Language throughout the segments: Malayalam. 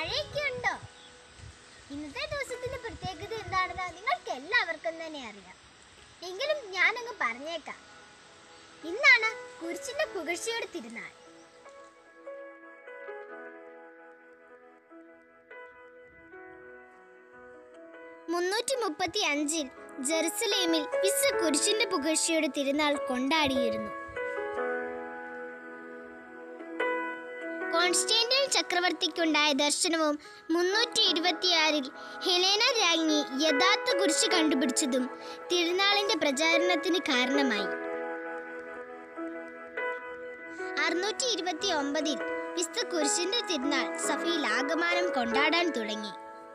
മഴയൊക്കെ ഉണ്ടോ ഇന്നത്തെ ദിവസത്തിന്റെ പ്രത്യേകത എന്താണെന്ന് നിങ്ങൾക്ക് എല്ലാവർക്കും തന്നെ അറിയാം എങ്കിലും ഞാനങ്ങ് പറഞ്ഞേക്കാം ഇന്നാണ് കുരിശിന്റെ പുകഴ്ചയുടെ തിരുനാൾ മുന്നൂറ്റി മുപ്പത്തി അഞ്ചിൽ ജെറുസലേമിൽ വിശ്വ കുരിശിന്റെ പുകഴ്ചയുടെ തിരുനാൾ കൊണ്ടാടിയിരുന്നു കോൺസ്റ്റന്റൈൻ ചക്രവർത്തിക്കുണ്ടായ ദർശനവും മുന്നൂറ്റി ഇരുപത്തിയാറിൽ ഹെലേന രാജ്ഞി യഥാർത്ഥ കുരിശ് കണ്ടുപിടിച്ചതും തിരുനാളിന്റെ പ്രചാരണത്തിന് കാരണമായി അറുന്നൂറ്റി ഇരുപത്തി ഒമ്പതിൽ വിസ്തു കുരിശിന്റെ തിരുനാൾ സഫയിൽ ആഗമാനം കൊണ്ടാടാൻ തുടങ്ങി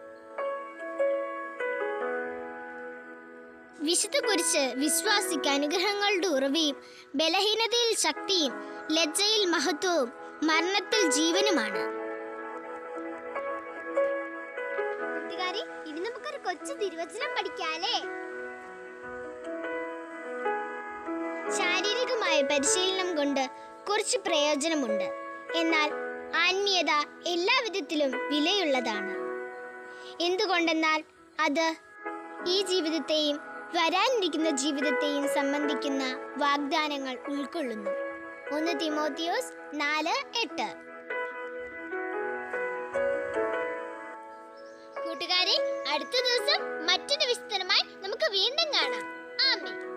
വിശുദ്ധ കുരിശ് വിശ്വാസിക്ക് അനുഗ്രഹങ്ങളുടെ ഉറവയും ബലഹീനതയിൽ ശക്തിയും ലജ്ജയിൽ മഹത്വവും മരണത്തിൽ ജീവനുമാണ് കൂട്ടുകാരി ഇനി നമുക്കൊരു കൊച്ചു തിരുവചനം പഠിക്കാലേ ശാരീരികമായ പരിശീലനം കൊണ്ട് കുറച്ച് പ്രയോജനമുണ്ട് എന്നാൽ ആത്മീയത എല്ലാ വിധത്തിലും വിലയുള്ളതാണ് എന്തുകൊണ്ടെന്നാൽ അത് ഈ ജീവിതത്തെയും വരാനിരിക്കുന്ന ജീവിതത്തെയും സംബന്ധിക്കുന്ന വാഗ്ദാനങ്ങൾ ഉൾക്കൊള്ളുന്നു ഒന്ന് തിമോത്തിയോസ് നാല് എട്ട് കൂട്ടുകാരെ അടുത്ത ദിവസം മറ്റൊരു വിസ്തരമായി നമുക്ക് വീണ്ടും കാണാം ആമേ